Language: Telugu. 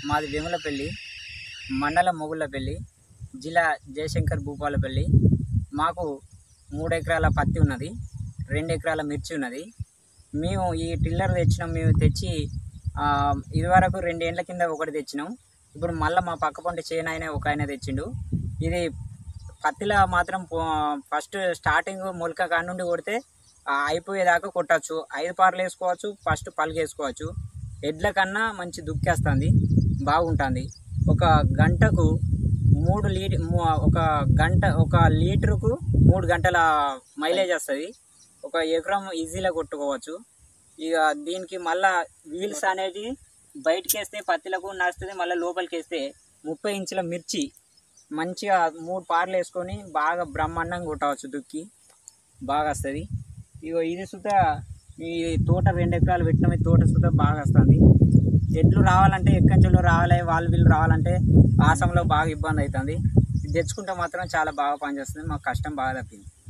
మాది వేములపల్లి మండలం మొగుళ్ళపల్లి జిల్లా జయశంకర్ భూపాలపల్లి మాకు మూడు ఎకరాల పత్తి ఉన్నది రెండు ఎకరాల మిర్చి ఉన్నది మేము ఈ టిల్లర్ తెచ్చినాం మేము తెచ్చి ఆ, ఇదివరకు రెండేళ్ల కింద ఒకటి తెచ్చినాం ఇప్పుడు మళ్ళీ మా పక్క పంట చేయను ఆయన ఒక ఆయన తెచ్చిండు ఇది పత్తిలో మాత్రం పో- ఫస్ట్ స్టార్టింగ్ మొలక కాడ నుండి కొడితే ఆ, అయిపోయేదాకా కొట్టచ్చు ఐదు పార్లు వేసుకోవచ్చు ఫస్ట్ పలుగు వేసుకోవచ్చు ఎడ్ల కన్నా మంచి దుక్కేస్తుంది బాగుంటుంది ఒక గంటకు మూడు లీట ఒక గంట ఒక లీటరుకు మూడు గంటల మైలేజ్ వస్తుంది ఒక ఎకరం ఈజీగా కొట్టుకోవచ్చు ఇక దీనికి మళ్ళా వీల్స్ అనేది బయటకి వేస్తే పత్తిలకు నడుస్తుంది మళ్ళీ లోపలికి వేస్తే ముప్పై ఇంచుల మిర్చి మంచిగా మూడు పార్లు వేసుకొని బాగా బ్రహ్మాండంగా కొట్టవచ్చు దుక్కి బాగా వస్తుంది ఇగో ఇది సుతా ఈ తోట రెండు ఎకరాలు పెట్టినాం ఈ తోట సుతా బాగా వస్తుంది ఎడ్లు రావాలంటే ఎక్కంచెలు రావాలి వాళ్ళు వీళ్ళు రావాలంటే ఆసంలో బాగా ఇబ్బంది అవుతుంది ఇది తెచ్చుకుంటే మాత్రం చాలా బాగా పనిచేస్తుంది మాకు కష్టం బాగా తప్పింది